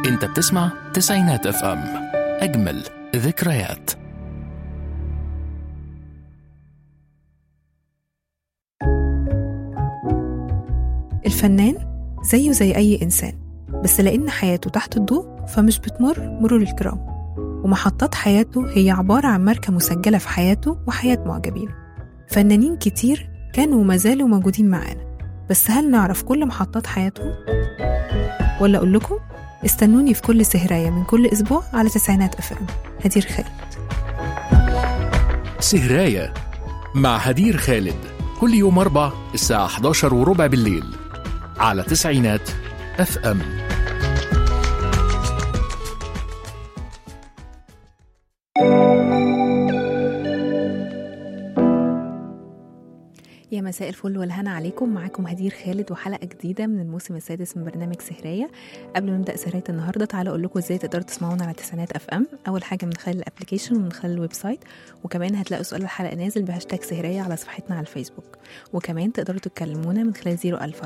انت بتسمع تسعينات اف ام اجمل ذكريات الفنان زيه زي أي إنسان بس لأن حياته تحت الضوء فمش بتمر مرور الكرام ومحطات حياته هي عبارة عن ماركة مسجلة في حياته وحياة معجبينه فنانين كتير كانوا وما زالوا موجودين معانا بس هل نعرف كل محطات حياتهم؟ ولا أقول لكم استنوني في كل سهراية من كل أسبوع على تسعينات أف أم هدير خالد سهراية مع هدير خالد كل يوم أربع الساعة 11 وربع بالليل على تسعينات اف ام يا مساء الفل والهنا عليكم معاكم هدير خالد وحلقه جديده من الموسم السادس من برنامج سهريه قبل ما نبدا سهريه النهارده تعالوا اقول لكم ازاي تقدروا تسمعونا على تسعينات اف ام اول حاجه من خلال الابلكيشن ومن خلال الويب سايت وكمان هتلاقوا سؤال الحلقه نازل بهاشتاج سهريه على صفحتنا على الفيسبوك وكمان تقدروا تتكلمونا من خلال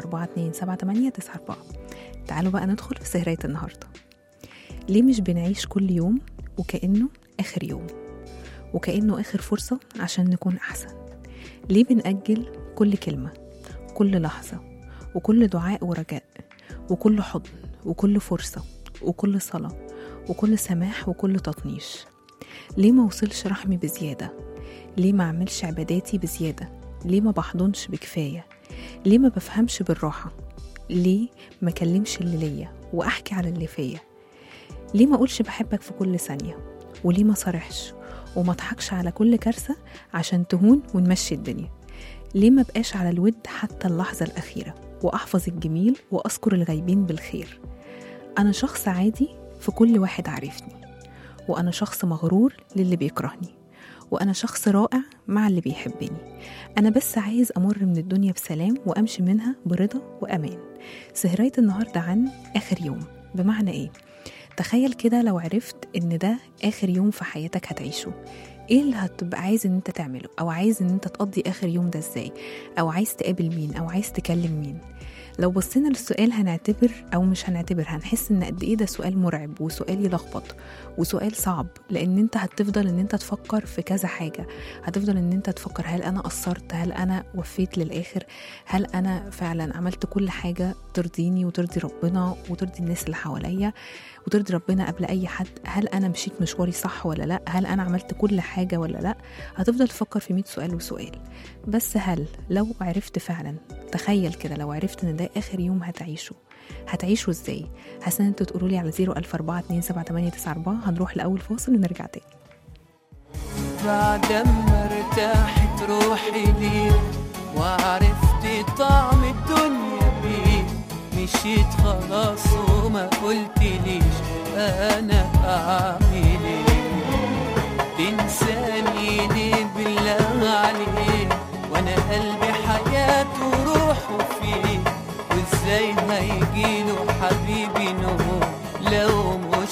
004278994 تعالوا بقى ندخل في سهريه النهارده ليه مش بنعيش كل يوم وكانه اخر يوم وكانه اخر فرصه عشان نكون احسن ليه بنأجل كل كلمة كل لحظة وكل دعاء ورجاء وكل حضن وكل فرصة وكل صلاة وكل سماح وكل تطنيش ليه ما وصلش رحمي بزيادة ليه ما أعملش عباداتي بزيادة ليه ما بحضنش بكفاية ليه ما بفهمش بالراحة ليه ما كلمش اللي ليا وأحكي على اللي فيا ليه ما أقولش بحبك في كل ثانية وليه ما صرحش وما اضحكش على كل كارثة عشان تهون ونمشي الدنيا ليه ما بقاش على الود حتى اللحظة الأخيرة وأحفظ الجميل وأذكر الغايبين بالخير أنا شخص عادي في كل واحد عارفني وأنا شخص مغرور للي بيكرهني وأنا شخص رائع مع اللي بيحبني أنا بس عايز أمر من الدنيا بسلام وأمشي منها برضا وأمان سهرية النهاردة عن آخر يوم بمعنى إيه؟ تخيل كده لو عرفت ان ده اخر يوم في حياتك هتعيشه ايه اللي هتبقى عايز ان انت تعمله او عايز ان انت تقضي اخر يوم ده ازاي او عايز تقابل مين او عايز تكلم مين لو بصينا للسؤال هنعتبر او مش هنعتبر هنحس ان قد ايه ده سؤال مرعب وسؤال يلخبط وسؤال صعب لان انت هتفضل ان انت تفكر في كذا حاجه هتفضل ان انت تفكر هل انا قصرت هل انا وفيت للاخر هل انا فعلا عملت كل حاجه ترضيني وترضي ربنا وترضي الناس اللي حواليا وترضي ربنا قبل اي حد هل انا مشيت مشواري صح ولا لا هل انا عملت كل حاجه ولا لا هتفضل تفكر في 100 سؤال وسؤال بس هل لو عرفت فعلا تخيل كده لو عرفت ان ده اخر يوم هتعيشه هتعيشه ازاي حاسه ان انتوا تقولوا لي على 004278994 هنروح لاول فاصل ونرجع تاني بعد ما ارتاحت روحي ليك وعرفت طعم الدنيا بيك مشيت خلاص وما قلتليش انا اعمل ايه تنساني ليه بالله عليك وانا قلبي حياته وروحه فيه وازاي هيجيله حبيبي نور لو مش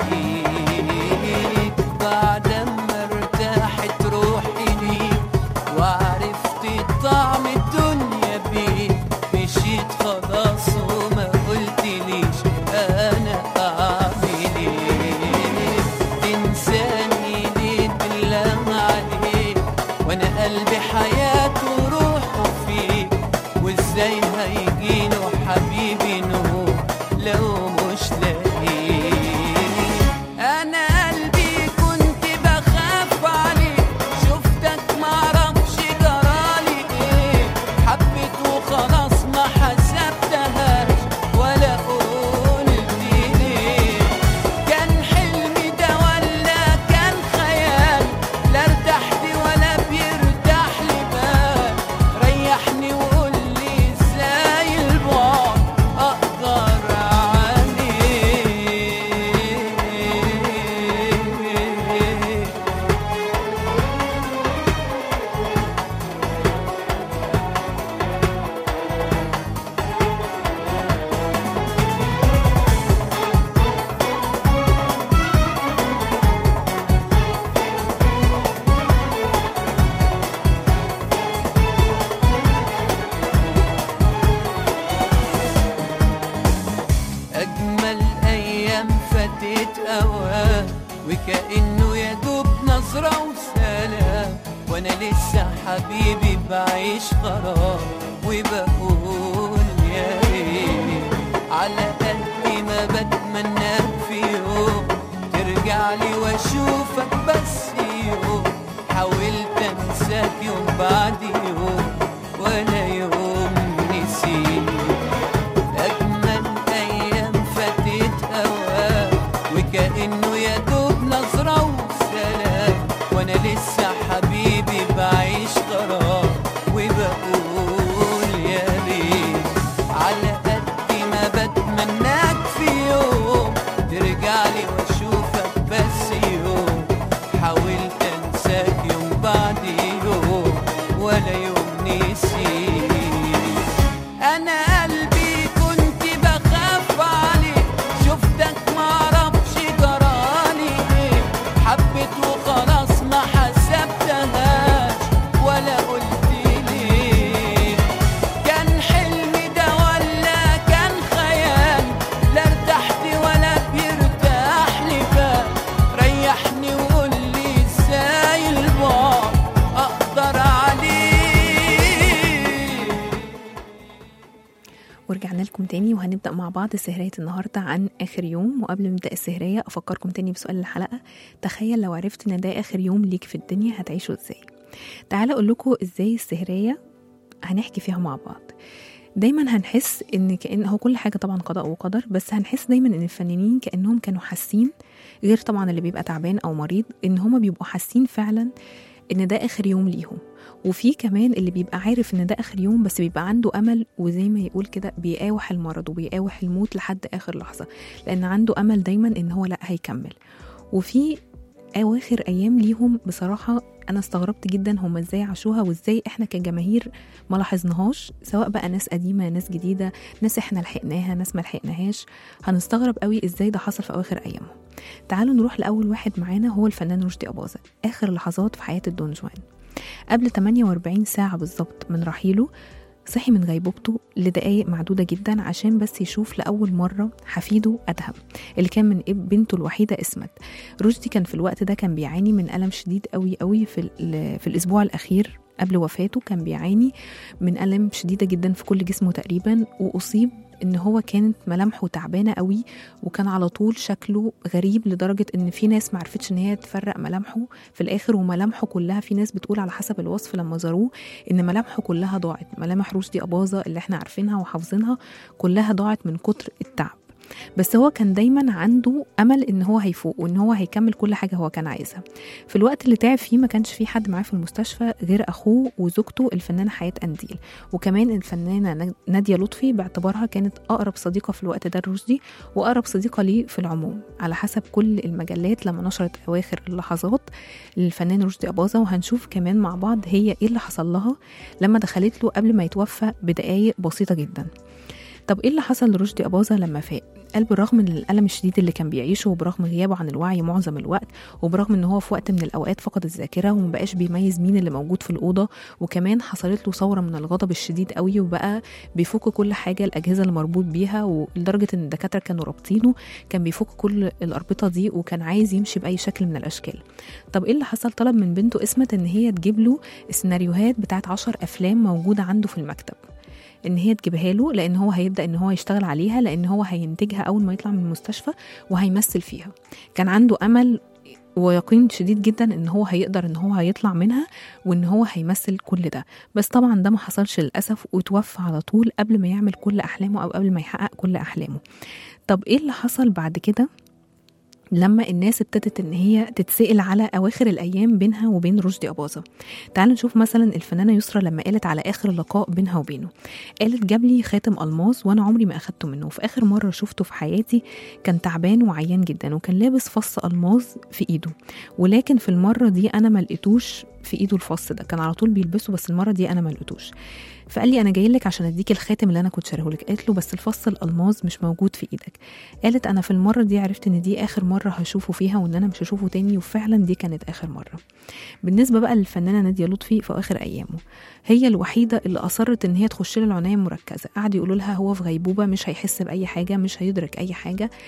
لاقيك بعد ما ارتاحت روحي ليك وعرفت طعم الدنيا بيك مشيت خلاص وما قلتليش انا اعمل ايه تنساني ليه بالله عليك وانا قلبي حياته وروحه فيك وازاي هيجيله حبيبي نور لو مش لاقيك انا قلبي كنت بخاف عليك شفتك معرفش جرالي ايه حبيت وخلاص ما حسبتهاش ولا قلت ليه كان حلمي ده ولا كان خيال لا ارتحت ولا بيرتاح لي بال ريحني وقول لي ازاي البعد اقدر وكأنه يا دوب نظرة وسلام وانا لسه حبيبي بعيش غرام وبقول يا ريت على قد ما بتمناك في يوم ترجع لي واشوفك بس يوم حاولت انساك يوم بعد يوم ولا يوم نسيت أجمل أيام فاتت أوام وكأنه يا دوب نظرة وسلام وأنا لسه حبيبي بعيش غرام وبقول يا ريت على قد ما بتمناك في يوم ترجع لي وأشوفك بس يوم حاولت أنساك يوم بعد يوم ولا يوم نسيت انا قلبي كنت بخاف عليك شفتك معرفش جرالي ايه حبيت وخلاص ما حسبتهاش ولا قلت ليه كان حلمي ده ولا كان خيال لا ارتحت ولا بيرتاح لي بال ريحني وقول لي ازاي البعد اقدر عليه ورجعنا لكم تاني وهنبدأ مع بعض سهرية النهاردة عن آخر يوم وقبل ما نبدأ السهرية أفكركم تاني بسؤال الحلقة تخيل لو عرفت إن ده آخر يوم ليك في الدنيا هتعيشه إزاي تعالى أقول لكم إزاي السهرية هنحكي فيها مع بعض دايما هنحس ان كان هو كل حاجه طبعا قضاء وقدر بس هنحس دايما ان الفنانين كانهم كانوا حاسين غير طبعا اللي بيبقى تعبان او مريض ان هما بيبقوا حاسين فعلا ان ده اخر يوم ليهم وفي كمان اللي بيبقى عارف ان ده اخر يوم بس بيبقى عنده امل وزي ما يقول كده بيقاوح المرض وبيقاوح الموت لحد اخر لحظه لان عنده امل دايما ان هو لا هيكمل وفي اواخر ايام ليهم بصراحه انا استغربت جدا هم ازاي عاشوها وازاي احنا كجماهير ما لاحظناهاش سواء بقى ناس قديمه ناس جديده ناس احنا لحقناها ناس ما لحقناهاش هنستغرب قوي ازاي ده حصل في اواخر ايامهم تعالوا نروح لاول واحد معانا هو الفنان رشدي اباظه اخر لحظات في حياه الدون جوان قبل 48 ساعه بالظبط من رحيله صحي من غيبوبته لدقايق معدودة جدا عشان بس يشوف لأول مرة حفيده أدهم اللي كان من إب- بنته الوحيدة اسمت رشدي كان في الوقت ده كان بيعاني من ألم شديد قوي قوي في, ال- في الأسبوع الأخير قبل وفاته كان بيعاني من ألم شديدة جدا في كل جسمه تقريبا وأصيب ان هو كانت ملامحه تعبانه قوي وكان على طول شكله غريب لدرجه ان في ناس معرفتش ان هي تفرق ملامحه في الاخر وملامحه كلها في ناس بتقول على حسب الوصف لما زاروه ان ملامحه كلها ضاعت ملامح رشدي اباظه اللي احنا عارفينها وحافظينها كلها ضاعت من كتر التعب بس هو كان دايما عنده امل ان هو هيفوق وان هو هيكمل كل حاجه هو كان عايزها في الوقت اللي تعب فيه ما كانش في حد معاه في المستشفى غير اخوه وزوجته الفنانه حياه انديل وكمان الفنانه ناديه لطفي باعتبارها كانت اقرب صديقه في الوقت ده لرشدي واقرب صديقه ليه في العموم على حسب كل المجلات لما نشرت اواخر اللحظات للفنان رشدي اباظه وهنشوف كمان مع بعض هي ايه اللي حصل لها لما دخلت له قبل ما يتوفى بدقايق بسيطه جدا طب ايه اللي حصل لرشدي اباظه لما فاق قال بالرغم من الالم الشديد اللي كان بيعيشه وبرغم غيابه عن الوعي معظم الوقت وبرغم ان هو في وقت من الاوقات فقد الذاكره ومبقاش بيميز مين اللي موجود في الاوضه وكمان حصلت له ثوره من الغضب الشديد قوي وبقى بيفك كل حاجه الاجهزه اللي مربوط بيها ولدرجه ان الدكاتره كانوا رابطينه كان بيفك كل الاربطه دي وكان عايز يمشي باي شكل من الاشكال طب ايه اللي حصل طلب من بنته اسمت ان هي تجيب له السيناريوهات بتاعت عشر افلام موجوده عنده في المكتب ان هي تجيبها له لان هو هيبدا ان هو يشتغل عليها لان هو هينتجها اول ما يطلع من المستشفى وهيمثل فيها كان عنده امل ويقين شديد جدا ان هو هيقدر ان هو هيطلع منها وان هو هيمثل كل ده بس طبعا ده ما حصلش للاسف وتوفى على طول قبل ما يعمل كل احلامه او قبل ما يحقق كل احلامه طب ايه اللي حصل بعد كده لما الناس ابتدت ان هي تتسأل على اواخر الايام بينها وبين رشدي اباظه تعالوا نشوف مثلا الفنانه يسرا لما قالت على اخر لقاء بينها وبينه قالت جاب لي خاتم الماظ وانا عمري ما اخدته منه في اخر مره شفته في حياتي كان تعبان وعيان جدا وكان لابس فص الماظ في ايده ولكن في المره دي انا ما لقيتوش في ايده الفص ده كان على طول بيلبسه بس المره دي انا ما لقيتوش فقال لي انا جاي لك عشان اديك الخاتم اللي انا كنت شاريه لك قالت له بس الفص الالماظ مش موجود في ايدك قالت انا في المره دي عرفت ان دي اخر مره هشوفه فيها وان انا مش هشوفه تاني وفعلا دي كانت اخر مره بالنسبه بقى للفنانه ناديه لطفي في اخر ايامه هي الوحيده اللي اصرت ان هي تخش له العنايه المركزه قعدوا يقولوا لها هو في غيبوبه مش هيحس باي حاجه مش هيدرك اي حاجه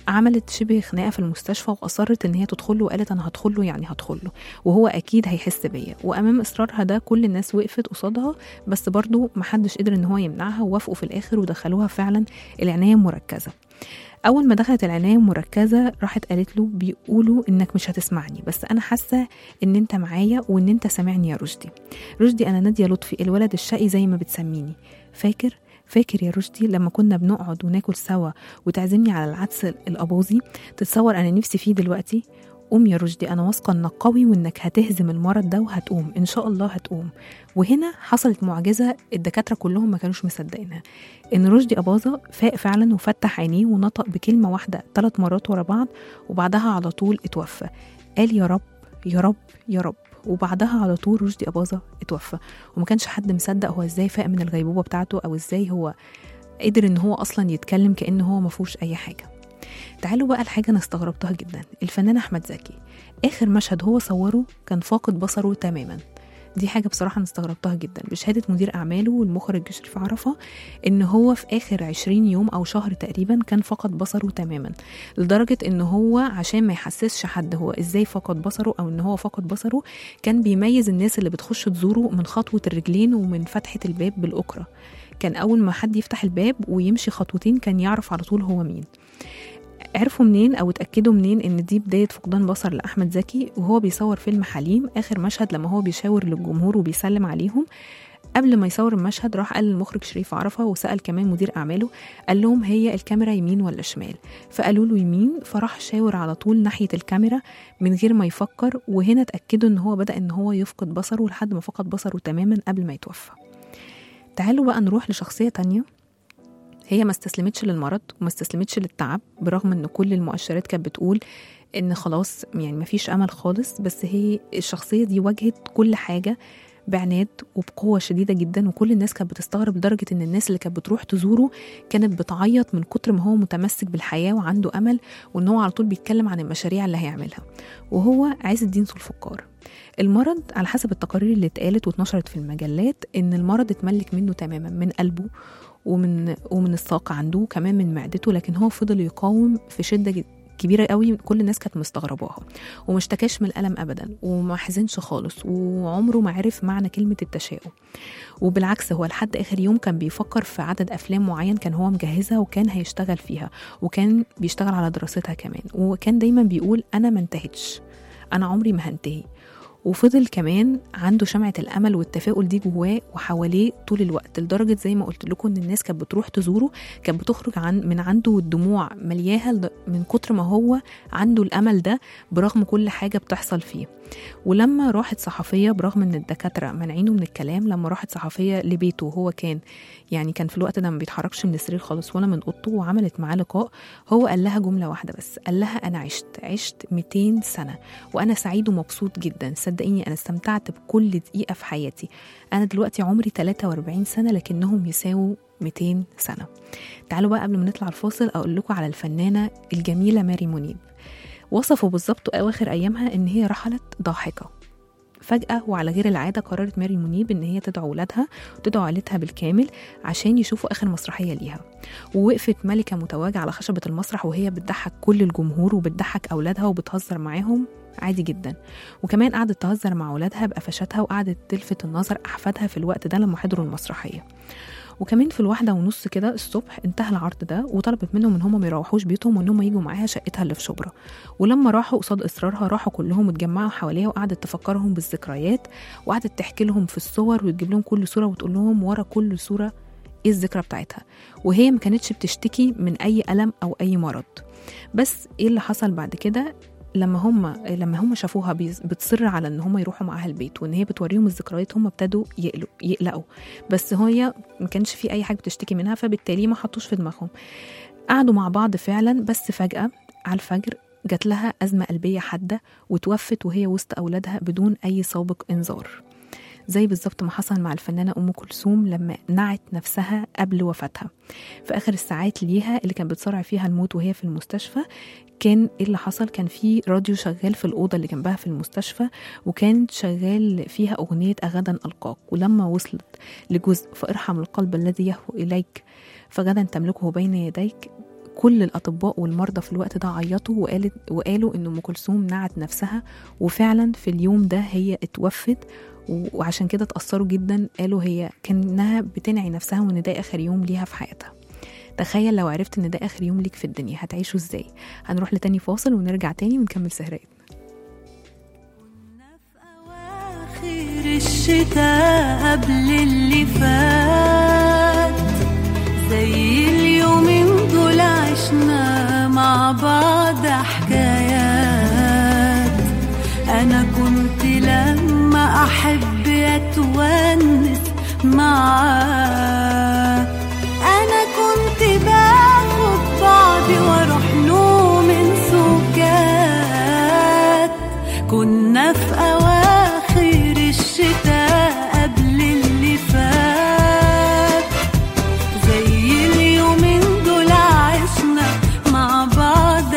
عملت شبه خناقه في المستشفى واصرت ان هي تدخله وقالت انا هدخله يعني هدخله وهو اكيد هيحس بيا وامام اصرارها ده كل الناس وقفت قصادها بس برضو محدش قدر ان هو يمنعها ووافقوا في الاخر ودخلوها فعلا العنايه المركزه اول ما دخلت العنايه المركزه راحت قالت له بيقولوا انك مش هتسمعني بس انا حاسه ان انت معايا وان انت سامعني يا رشدي رشدي انا ناديه لطفي الولد الشقي زي ما بتسميني فاكر فاكر يا رشدي لما كنا بنقعد وناكل سوا وتعزمني على العدس الاباظي تتصور انا نفسي فيه دلوقتي قوم يا رشدي انا واثقه انك قوي وانك هتهزم المرض ده وهتقوم ان شاء الله هتقوم وهنا حصلت معجزه الدكاتره كلهم ما كانوش مصدقينها ان رشدي اباظه فاق فعلا وفتح عينيه ونطق بكلمه واحده ثلاث مرات ورا بعض وبعدها على طول اتوفى قال يا رب يا رب يا رب وبعدها على طول رشدي أباظة اتوفى وما كانش حد مصدق هو ازاي فاق من الغيبوبة بتاعته أو ازاي هو قدر ان هو اصلا يتكلم كأن هو ما فيهوش اي حاجة تعالوا بقى الحاجة أنا استغربتها جدا الفنان أحمد زكي آخر مشهد هو صوره كان فاقد بصره تماما دي حاجة بصراحة أنا استغربتها جدا بشهادة مدير أعماله والمخرج شريف عرفة إن هو في آخر 20 يوم أو شهر تقريبا كان فقد بصره تماما لدرجة إن هو عشان ما يحسسش حد هو إزاي فقد بصره أو إن هو فقد بصره كان بيميز الناس اللي بتخش تزوره من خطوة الرجلين ومن فتحة الباب بالأكرة كان أول ما حد يفتح الباب ويمشي خطوتين كان يعرف على طول هو مين عرفوا منين او اتاكدوا منين ان دي بدايه فقدان بصر لاحمد زكي وهو بيصور فيلم حليم اخر مشهد لما هو بيشاور للجمهور وبيسلم عليهم قبل ما يصور المشهد راح قال للمخرج شريف عرفه وسال كمان مدير اعماله قال لهم هي الكاميرا يمين ولا شمال فقالوا له يمين فراح شاور على طول ناحيه الكاميرا من غير ما يفكر وهنا اتاكدوا ان هو بدا ان هو يفقد بصره لحد ما فقد بصره تماما قبل ما يتوفى تعالوا بقى نروح لشخصيه تانية هي ما استسلمتش للمرض وما استسلمتش للتعب برغم ان كل المؤشرات كانت بتقول ان خلاص يعني ما فيش امل خالص بس هي الشخصيه دي واجهت كل حاجه بعناد وبقوة شديدة جدا وكل الناس كانت بتستغرب لدرجة إن الناس اللي كانت بتروح تزوره كانت بتعيط من كتر ما هو متمسك بالحياة وعنده أمل وإن هو على طول بيتكلم عن المشاريع اللي هيعملها وهو عايز الدين سلفقار المرض على حسب التقارير اللي اتقالت واتنشرت في المجلات إن المرض اتملك منه تماما من قلبه ومن ومن الساق عنده كمان من معدته لكن هو فضل يقاوم في شده جد كبيره قوي كل الناس كانت مستغرباها وما اشتكاش من الالم ابدا وما حزنش خالص وعمره ما عرف معنى كلمه التشاؤم وبالعكس هو لحد اخر يوم كان بيفكر في عدد افلام معين كان هو مجهزها وكان هيشتغل فيها وكان بيشتغل على دراستها كمان وكان دايما بيقول انا ما انتهتش انا عمري ما هنتهي وفضل كمان عنده شمعة الأمل والتفاؤل دي جواه وحواليه طول الوقت لدرجة زي ما قلت لكم إن الناس كانت بتروح تزوره كانت بتخرج عن من عنده والدموع ملياها لد- من كتر ما هو عنده الأمل ده برغم كل حاجة بتحصل فيه ولما راحت صحفية برغم إن الدكاترة منعينه من الكلام لما راحت صحفية لبيته وهو كان يعني كان في الوقت ده ما بيتحركش من السرير خالص ولا من اوضته وعملت معاه لقاء هو قال لها جمله واحده بس قال لها انا عشت عشت 200 سنه وانا سعيد ومبسوط جدا صدقيني انا استمتعت بكل دقيقه في حياتي انا دلوقتي عمري 43 سنه لكنهم يساووا 200 سنه تعالوا بقى قبل ما نطلع الفاصل اقول لكم على الفنانه الجميله ماري منيب وصفوا بالظبط اواخر ايامها ان هي رحلت ضاحكه فجأة وعلى غير العادة قررت ماري منيب إن هي تدعو ولادها وتدعو عيلتها بالكامل عشان يشوفوا آخر مسرحية ليها ووقفت ملكة متواجعة على خشبة المسرح وهي بتضحك كل الجمهور وبتضحك أولادها وبتهزر معاهم عادي جدا وكمان قعدت تهزر مع ولادها بقفشاتها وقعدت تلفت النظر أحفادها في الوقت ده لما حضروا المسرحية وكمان في الواحدة ونص كده الصبح انتهى العرض ده وطلبت منهم ان هم ما يروحوش بيوتهم وان هم يجوا معاها شقتها اللي في شبرا ولما راحوا قصاد اصرارها راحوا كلهم اتجمعوا حواليها وقعدت تفكرهم بالذكريات وقعدت تحكي لهم في الصور وتجيب لهم كل صورة وتقول لهم ورا كل صورة ايه الذكرى بتاعتها وهي ما كانتش بتشتكي من اي الم او اي مرض بس ايه اللي حصل بعد كده لما هم لما هم شافوها بيز- بتصر على ان هم يروحوا معاها البيت وان هي بتوريهم الذكريات هم ابتدوا يقلقوا يقلقوا بس هي ما كانش في اي حاجه بتشتكي منها فبالتالي ما حطوش في دماغهم قعدوا مع بعض فعلا بس فجاه على الفجر جات لها أزمة قلبية حادة وتوفت وهي وسط أولادها بدون أي سابق إنذار زي بالظبط ما حصل مع الفنانة أم كلثوم لما نعت نفسها قبل وفاتها في آخر الساعات ليها اللي كان بتصارع فيها الموت وهي في المستشفى كان ايه اللي حصل كان في راديو شغال في الأوضة اللي جنبها في المستشفى وكان شغال فيها أغنية أغدا ألقاك ولما وصلت لجزء فارحم القلب الذي يهوى إليك فغدا تملكه بين يديك كل الاطباء والمرضى في الوقت ده عيطوا وقالت وقالوا ان ام كلثوم نعت نفسها وفعلا في اليوم ده هي اتوفت و- وعشان كده اتأثروا جدا قالوا هي كأنها بتنعي نفسها وان ده اخر يوم ليها في حياتها تخيل لو عرفت ان ده اخر يوم ليك في الدنيا هتعيشه ازاي هنروح لتاني فاصل ونرجع تاني ونكمل سهرات أواخر الشتاء قبل اللي فات زي اليومين دول عشنا مع بعض حكايات أنا كنت لما أحب أتونس معاه أنا كنت باخد بعضي وأروح له من سكات كنا في أواخر الشتاء قبل اللي فات زي اليومين دول عشنا مع بعض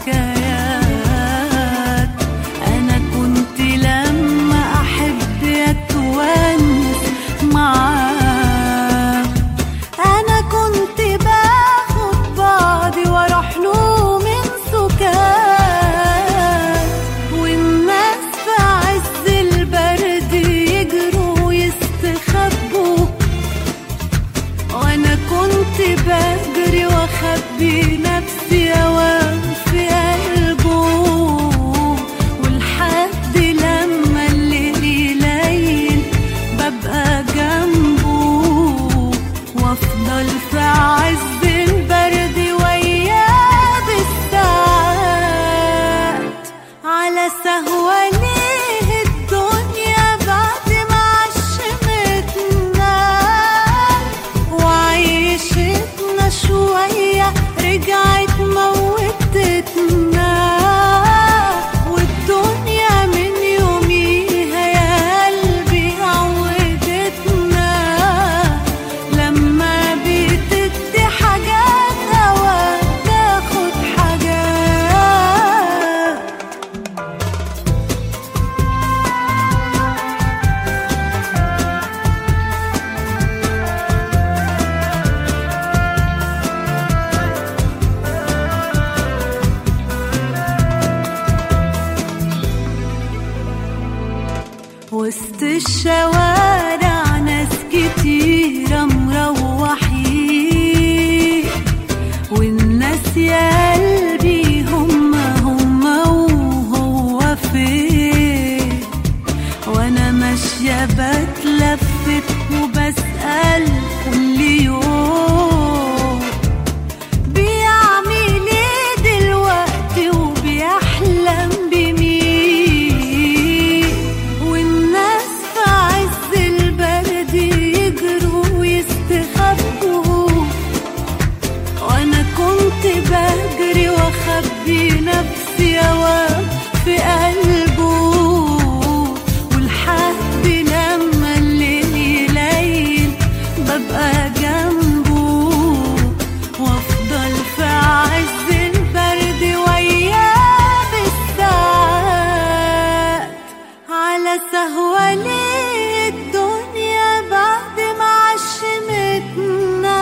حكايات أنا كنت لما أحب أتونس معاه أنا كنت باخد بعضي وأروح له من سكات والناس في عز البرد يجروا يستخبوا وانا كنت بجري واخبي نفسي اوام في قلبه ولحد لما الليل يليل ببقى جنبه وافضل في عز البرد وياه بالساعات على سهوة ليه الدنيا بعد ما عشمتنا وعيشتنا شوية رجعت موتتنا والدنيا من يوميها يا قلبي عودتنا لما بتدي حاجات أوقات تاخد حاجات وسط الشوارع ناس كتيرة مروحين والناس يا قلبي هم هم وهو فين وانا ماشية بتلفت وبسأل كل يوم بيعمل ايه دلوقتي وبيحلم بمين والناس في عز البرد يجروا ويستخبوا وانا كنت بجري واخبي نفسي اوام في قلبه ولحد لما الليل يليل ببقى جنبه وافضل في عز البرد وياه بالساعات على سهوة ليه الدنيا بعد ما عشمتنا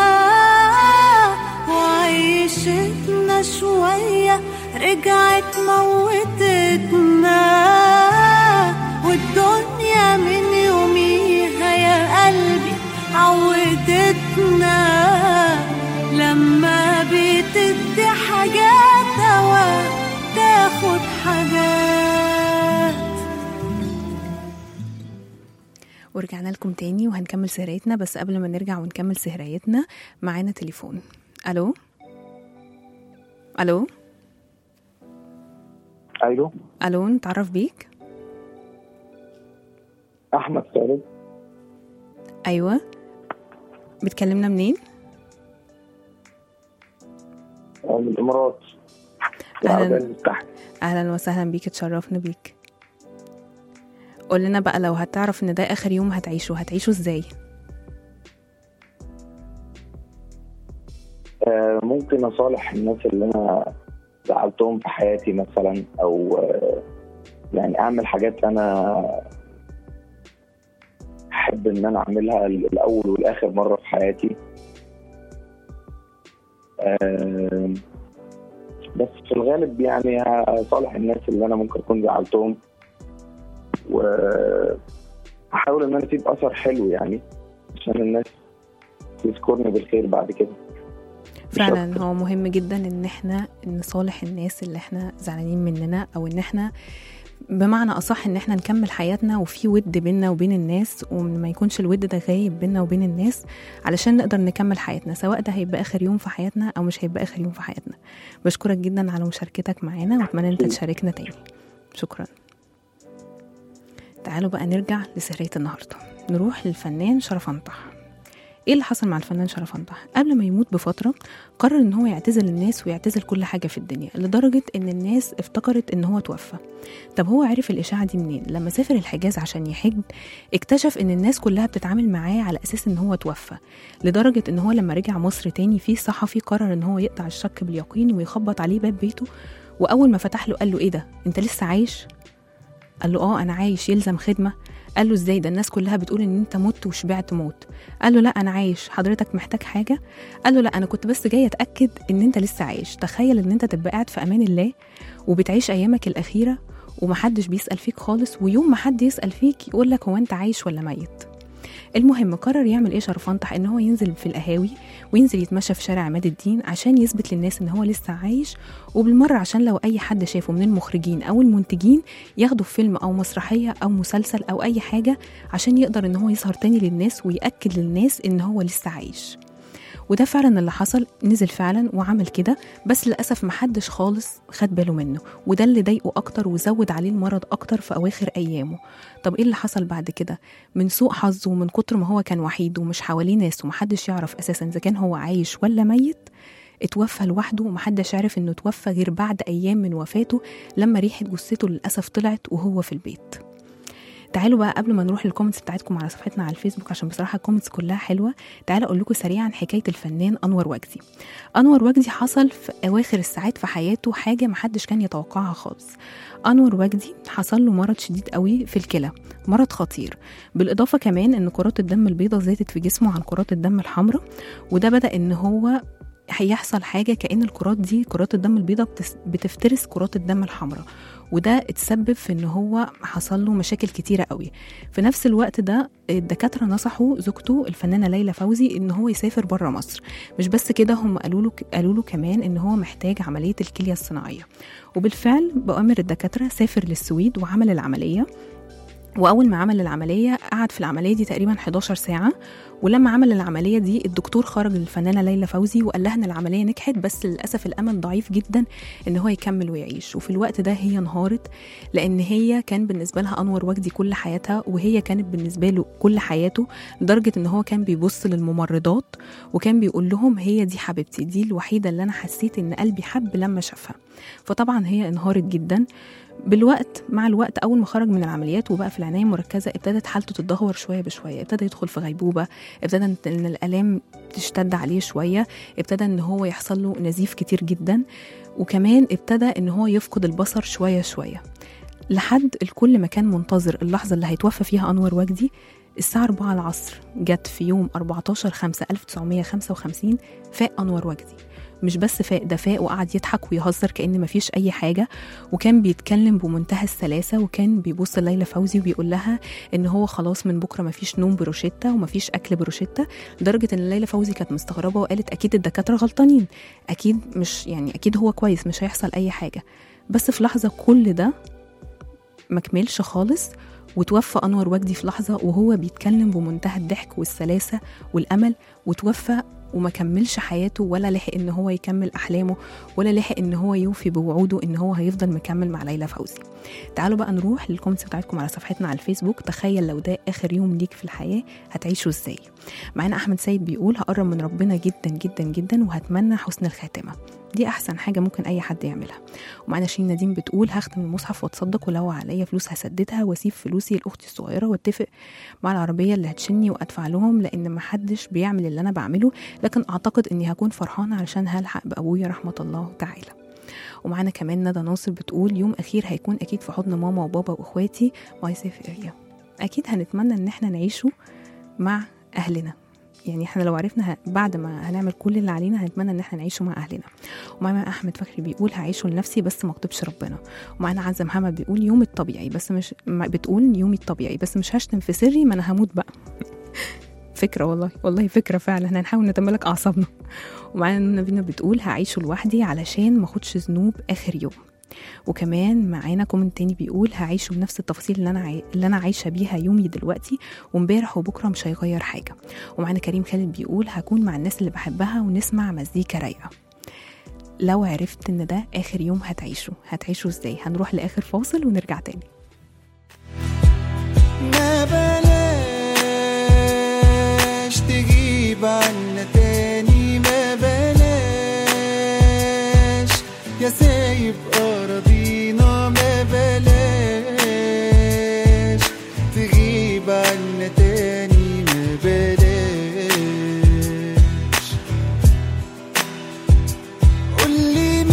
وعيشتنا شوية رجعت موتتنا والدنيا من يوميها يا قلبي عودتنا لما بتدي حاجات أوقات تاخد حاجات ورجعنا لكم تاني وهنكمل سهريتنا بس قبل ما نرجع ونكمل سهريتنا معانا تليفون الو الو ايوه الو نتعرف بيك احمد سالم ايوه بتكلمنا منين من الامارات أهلاً. العربية المتحدة اهلا وسهلا بيك اتشرفنا بيك قول لنا بقى لو هتعرف ان ده اخر يوم هتعيشه هتعيشه ازاي آه، ممكن اصالح الناس اللي انا زعلتهم في حياتي مثلا او آه، يعني اعمل حاجات انا احب ان انا اعملها الاول والاخر مره في حياتي آه، بس في الغالب يعني صالح الناس اللي انا ممكن اكون زعلتهم واحاول ان انا اسيب اثر حلو يعني عشان الناس تذكرني بالخير بعد كده مش فعلا أكتر. هو مهم جدا ان احنا نصالح الناس اللي احنا زعلانين مننا او ان احنا بمعنى اصح ان احنا نكمل حياتنا وفي ود بيننا وبين الناس وما يكونش الود ده غايب بيننا وبين الناس علشان نقدر نكمل حياتنا سواء ده هيبقى اخر يوم في حياتنا او مش هيبقى اخر يوم في حياتنا بشكرك جدا على مشاركتك معانا واتمنى ان انت تشاركنا تاني شكرا تعالوا بقى نرجع لسهرية النهاردة نروح للفنان شرف انطح ايه اللي حصل مع الفنان شرف انطح قبل ما يموت بفتره قرر ان هو يعتزل الناس ويعتزل كل حاجه في الدنيا لدرجه ان الناس افتكرت ان هو توفى طب هو عرف الاشاعه دي منين لما سافر الحجاز عشان يحج اكتشف ان الناس كلها بتتعامل معاه على اساس ان هو توفى لدرجه ان هو لما رجع مصر تاني في صحفي قرر ان هو يقطع الشك باليقين ويخبط عليه باب بيته واول ما فتح له قال له ايه ده انت لسه عايش قال له اه انا عايش يلزم خدمه قال له ازاي ده الناس كلها بتقول ان انت مت وشبعت موت قال له لا انا عايش حضرتك محتاج حاجه قال له لا انا كنت بس جاي اتاكد ان انت لسه عايش تخيل ان انت تبقى قاعد في امان الله وبتعيش ايامك الاخيره ومحدش بيسال فيك خالص ويوم ما حد يسال فيك يقول لك هو انت عايش ولا ميت المهم قرر يعمل ايه شرفنطح ان هو ينزل في القهاوي وينزل يتمشى في شارع عماد الدين عشان يثبت للناس ان هو لسه عايش وبالمره عشان لو اي حد شافه من المخرجين او المنتجين ياخده في فيلم او مسرحيه او مسلسل او اي حاجه عشان يقدر ان هو يظهر تاني للناس ويأكد للناس ان هو لسه عايش وده فعلا اللي حصل نزل فعلا وعمل كده بس للاسف محدش خالص خد باله منه وده اللي ضايقه اكتر وزود عليه المرض اكتر في اواخر ايامه طب ايه اللي حصل بعد كده من سوء حظه ومن كتر ما هو كان وحيد ومش حواليه ناس ومحدش يعرف اساسا اذا كان هو عايش ولا ميت اتوفى لوحده ومحدش عارف انه اتوفى غير بعد ايام من وفاته لما ريحه جثته للاسف طلعت وهو في البيت تعالوا بقى قبل ما نروح للكومنتس بتاعتكم على صفحتنا على الفيسبوك عشان بصراحه الكومنتس كلها حلوه تعالوا اقول لكم سريعا حكايه الفنان انور وجدي انور وجدي حصل في اواخر الساعات في حياته حاجه محدش كان يتوقعها خالص انور وجدي حصل له مرض شديد قوي في الكلى مرض خطير بالاضافه كمان ان كرات الدم البيضاء زادت في جسمه عن كرات الدم الحمراء وده بدا ان هو هيحصل حاجه كان الكرات دي كرات الدم البيضاء بتس- بتفترس كرات الدم الحمراء وده اتسبب في ان هو حصل له مشاكل كتيره قوي في نفس الوقت ده الدكاتره نصحوا زوجته الفنانه ليلى فوزي ان هو يسافر بره مصر مش بس كده هم قالوا له قالوا له كمان ان هو محتاج عمليه الكليه الصناعيه وبالفعل بأمر الدكاتره سافر للسويد وعمل العمليه واول ما عمل العمليه قعد في العمليه دي تقريبا 11 ساعه ولما عمل العمليه دي الدكتور خرج للفنانه ليلى فوزي وقال لها ان العمليه نجحت بس للاسف الامل ضعيف جدا ان هو يكمل ويعيش وفي الوقت ده هي انهارت لان هي كان بالنسبه لها انور وجدي كل حياتها وهي كانت بالنسبه له كل حياته لدرجه ان هو كان بيبص للممرضات وكان بيقول لهم هي دي حبيبتي دي الوحيده اللي انا حسيت ان قلبي حب لما شافها فطبعا هي انهارت جدا بالوقت مع الوقت اول ما خرج من العمليات وبقى في العنايه المركزه ابتدت حالته تتدهور شويه بشويه ابتدى يدخل في غيبوبه ابتدى ان إن الالام تشتد عليه شويه ابتدى ان هو يحصل له نزيف كتير جدا وكمان ابتدى ان هو يفقد البصر شويه شويه لحد الكل ما كان منتظر اللحظه اللي هيتوفى فيها انور وجدي الساعة 4 العصر جت في يوم 14 5 1955 فاق أنور وجدي مش بس فاق ده فاق وقعد يضحك ويهزر كأن مفيش أي حاجة وكان بيتكلم بمنتهى السلاسة وكان بيبص ليلى فوزي وبيقول لها إن هو خلاص من بكرة مفيش نوم بروشتة ومفيش أكل بروشتة لدرجة إن ليلى فوزي كانت مستغربة وقالت أكيد الدكاترة غلطانين أكيد مش يعني أكيد هو كويس مش هيحصل أي حاجة بس في لحظة كل ده مكملش خالص وتوفى أنور وجدي في لحظة وهو بيتكلم بمنتهى الضحك والسلاسة والأمل وتوفى وما كملش حياته ولا لحق ان هو يكمل احلامه ولا لحق ان هو يوفي بوعوده ان هو هيفضل مكمل مع ليلى فوزي تعالوا بقى نروح للكومنتس بتاعتكم على صفحتنا على الفيسبوك تخيل لو ده اخر يوم ليك في الحياه هتعيشه ازاي معانا احمد سيد بيقول هقرب من ربنا جدا جدا جدا وهتمنى حسن الخاتمه دي احسن حاجه ممكن اي حد يعملها ومعانا شيرين نديم بتقول هختم المصحف واتصدق ولو عليا فلوس هسددها واسيب فلوسي لاختي الصغيره واتفق مع العربيه اللي هتشني وادفع لهم لان محدش بيعمل اللي انا بعمله لكن اعتقد اني هكون فرحانه علشان هلحق بابويا رحمه الله تعالى ومعانا كمان ندى ناصر بتقول يوم اخير هيكون اكيد في حضن ماما وبابا واخواتي ماي سيف اريا اكيد هنتمنى ان احنا نعيشه مع اهلنا يعني احنا لو عرفنا ه- بعد ما هنعمل كل اللي علينا هنتمنى ان احنا نعيشه مع اهلنا ومعنا احمد فخري بيقول هعيشه لنفسي بس ما اغضبش ربنا ومعانا عزه محمد بيقول يومي الطبيعي بس مش ما- بتقول يومي الطبيعي بس مش هشتم في سري ما انا هموت بقى فكره والله والله فكره فعلا احنا هنحاول نتملك اعصابنا ومعانا نونا بينا بتقول هعيشه لوحدي علشان ما اخدش ذنوب اخر يوم وكمان معانا كومنت تاني بيقول هعيشه بنفس التفاصيل اللي انا عاي... اللي انا عايشه بيها يومي دلوقتي وامبارح وبكره مش هيغير حاجه ومعانا كريم خالد بيقول هكون مع الناس اللي بحبها ونسمع مزيكا رايقه لو عرفت ان ده اخر يوم هتعيشه هتعيشه ازاي هنروح لاخر فاصل ونرجع تاني ما بلاش تجيب عنا تاني ما بلاش يا سايب أراضينا ما بلاش تغيب عنا تاني ما بلاش قولي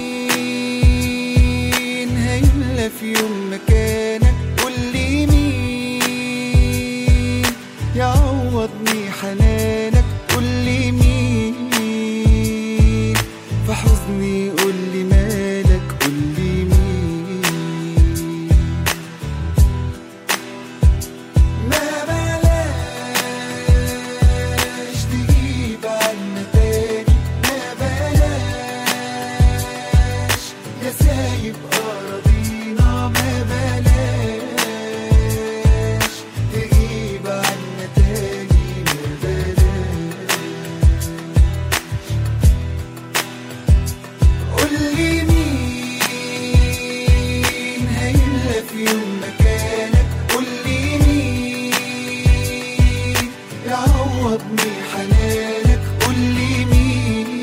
مين هيملى في يوم مكانك قولي مين يعوضني حنانك قولي مين في حزني قولي مالك قولي مين ما بلاش تجيب عنا تاني ما بلاش يا سايب أراضينا ما بلاش تجيب عنا تاني ما بلاش قولي مين هيملى في يوم مكانك قولي مين يعوضني حنانك قولي مين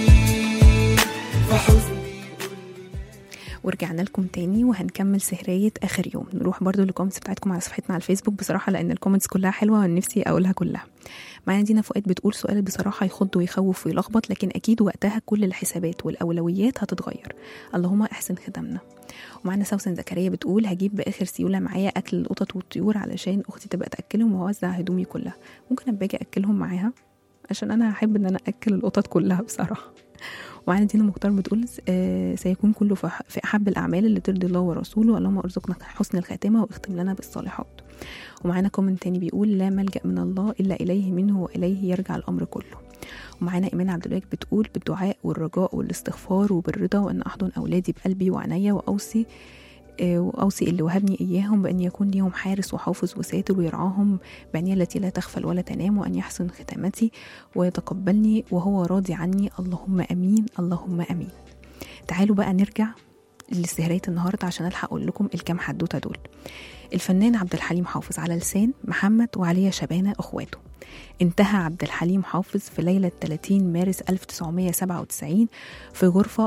في حزني قولي ورجعنا لكم تاني وهنكمل سهرية آخر يوم نروح برضو للكومنتس بتاعتكم على صفحتنا على الفيسبوك بصراحة لأن الكومنتس كلها حلوة ونفسي أقولها كلها معانا دينا فؤاد بتقول سؤال بصراحة يخض ويخوف ويلخبط لكن أكيد وقتها كل الحسابات والأولويات هتتغير اللهم احسن خدمنا ومعانا سوسن زكريا بتقول هجيب بآخر سيولة معايا أكل القطط والطيور علشان أختي تبقى تأكلهم وأوزع هدومي كلها ممكن أبقى أجي أكلهم معاها عشان أنا هحب إن أنا أكل القطط كلها بصراحة وعندنا دينا مختار بتقول آه، سيكون كله في أح- في احب الاعمال اللي ترضي الله ورسوله اللهم ارزقنا حسن الخاتمه واختم لنا بالصالحات ومعانا كومنت تاني بيقول لا ملجا من الله الا اليه منه واليه يرجع الامر كله ومعانا ايمان عبد الوهاب بتقول بالدعاء والرجاء والاستغفار وبالرضا وان احضن اولادي بقلبي وعناية واوصي آه، واوصي اللي وهبني اياهم بان يكون ليهم حارس وحافظ وساتر ويرعاهم بعناية التي لا تغفل ولا تنام وان يحسن ختامتي ويتقبلني وهو راضي عني اللهم امين اللهم امين تعالوا بقى نرجع لسهرية النهاردة عشان ألحق أقول لكم الكام حدوتة دول الفنان عبد الحليم حافظ على لسان محمد وعليا شبانة أخواته انتهى عبد الحليم حافظ في ليلة 30 مارس 1997 في غرفة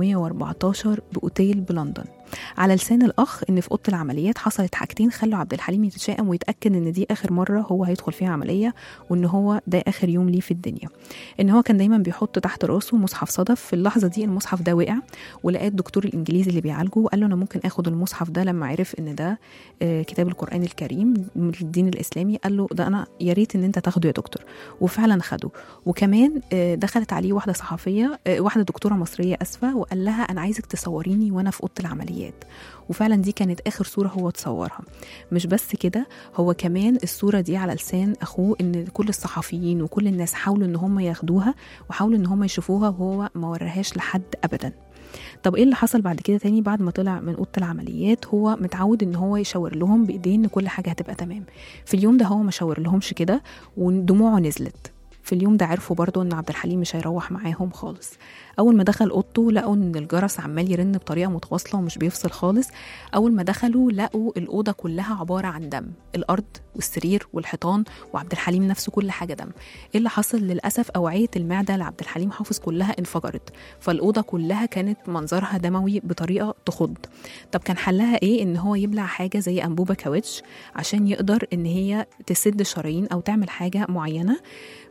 414 بأوتيل بلندن على لسان الأخ إن في أوضة العمليات حصلت حاجتين خلوا عبد الحليم يتشائم ويتأكد إن دي آخر مرة هو هيدخل فيها عملية وإن هو ده آخر يوم ليه في الدنيا إن هو كان دايما بيحط تحت راسه مصحف صدف في اللحظة دي المصحف ده وقع ولقاه الدكتور الإنجليزي اللي بيعالجه وقال له أنا ممكن آخد المصحف ده لما عرف إن ده آه، كتاب القرآن الكريم من الدين الإسلامي قال له ده أنا يا ريت إن أنت تاخده يا دكتور وفعلا خده وكمان آه، دخلت عليه واحدة صحفية آه، واحدة دكتورة مصرية أسفة وقال لها أنا عايزك تصوريني وأنا في أوضة العمليات وفعلا دي كانت آخر صورة هو تصورها مش بس كده هو كمان الصورة دي على لسان أخوه إن كل الصحفيين وكل الناس حاولوا إن هم ياخدوها وحاولوا إن هم يشوفوها وهو ما وراهاش لحد أبدا طب ايه اللي حصل بعد كده تاني بعد ما طلع من اوضه العمليات هو متعود ان هو يشاور لهم بايديه ان كل حاجه هتبقى تمام في اليوم ده هو ما شاور لهمش كده ودموعه نزلت في اليوم ده عرفوا برضو ان عبد الحليم مش هيروح معاهم خالص اول ما دخل اوضته لقوا ان الجرس عمال يرن بطريقه متواصله ومش بيفصل خالص اول ما دخلوا لقوا الاوضه كلها عباره عن دم الارض والسرير والحيطان وعبد الحليم نفسه كل حاجه دم ايه اللي حصل للاسف اوعيه المعده لعبد الحليم حافظ كلها انفجرت فالاوضه كلها كانت منظرها دموي بطريقه تخض طب كان حلها ايه ان هو يبلع حاجه زي انبوبه كاوتش عشان يقدر ان هي تسد الشرايين او تعمل حاجه معينه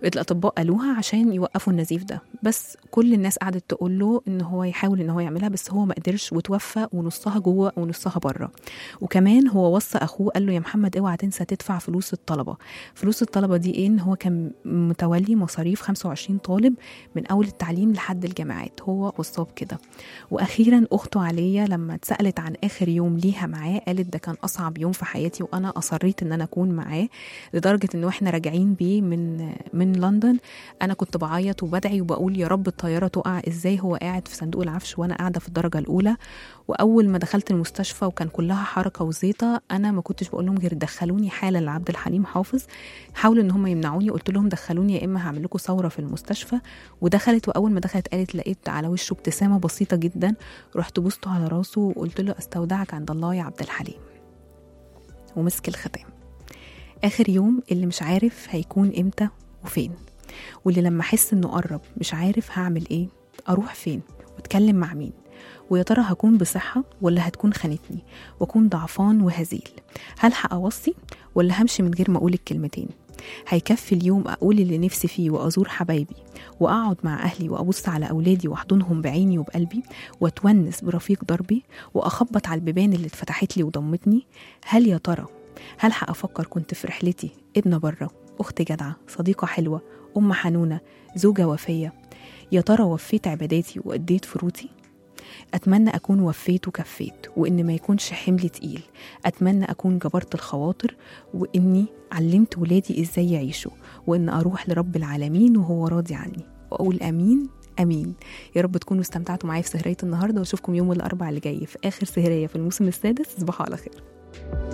الاطباء قالوها عشان يوقفوا النزيف ده بس كل الناس قعدت تقول له ان هو يحاول ان هو يعملها بس هو ما قدرش وتوفى ونصها جوه ونصها بره وكمان هو وصى اخوه قال له يا محمد اوعى تنسى تدفع فلوس الطلبه فلوس الطلبه دي ايه ان هو كان متولي مصاريف 25 طالب من اول التعليم لحد الجامعات هو وصاه بكده واخيرا اخته عليا لما اتسالت عن اخر يوم ليها معاه قالت ده كان اصعب يوم في حياتي وانا اصريت ان انا اكون معاه لدرجه ان واحنا راجعين بيه من من لندن انا كنت بعيط وبدعي وبقول يا رب الطياره تقع ازاي هو قاعد في صندوق العفش وانا قاعده في الدرجه الاولى واول ما دخلت المستشفى وكان كلها حركه وزيطه انا ما كنتش بقول لهم غير دخلوني حالا لعبد الحليم حافظ حاولوا ان هم يمنعوني قلت لهم دخلوني يا اما هعمل لكم ثوره في المستشفى ودخلت واول ما دخلت قالت لقيت على وشه ابتسامه بسيطه جدا رحت بوسته على راسه وقلت له استودعك عند الله يا عبد الحليم ومسك الختام اخر يوم اللي مش عارف هيكون امتى وفين واللي لما احس انه قرب مش عارف هعمل ايه اروح فين واتكلم مع مين ويا ترى هكون بصحة ولا هتكون خانتني واكون ضعفان وهزيل هلحق اوصي ولا همشي من غير ما اقول الكلمتين هيكفي اليوم اقول اللي نفسي فيه وازور حبايبي واقعد مع اهلي وابص على اولادي واحضنهم بعيني وبقلبي واتونس برفيق دربي واخبط على البيبان اللي اتفتحت لي وضمتني هل يا ترى هلحق افكر كنت في رحلتي ابنه بره اخت جدعه صديقه حلوه ام حنونه زوجه وفيه يا ترى وفيت عباداتي واديت فروتي أتمنى أكون وفيت وكفيت وإن ما يكونش حمل تقيل أتمنى أكون جبرت الخواطر وإني علمت ولادي إزاي يعيشوا وإن أروح لرب العالمين وهو راضي عني وأقول أمين أمين يا رب تكونوا استمتعتوا معايا في سهرية النهاردة وأشوفكم يوم الأربعاء اللي جاي في آخر سهرية في الموسم السادس تصبحوا على خير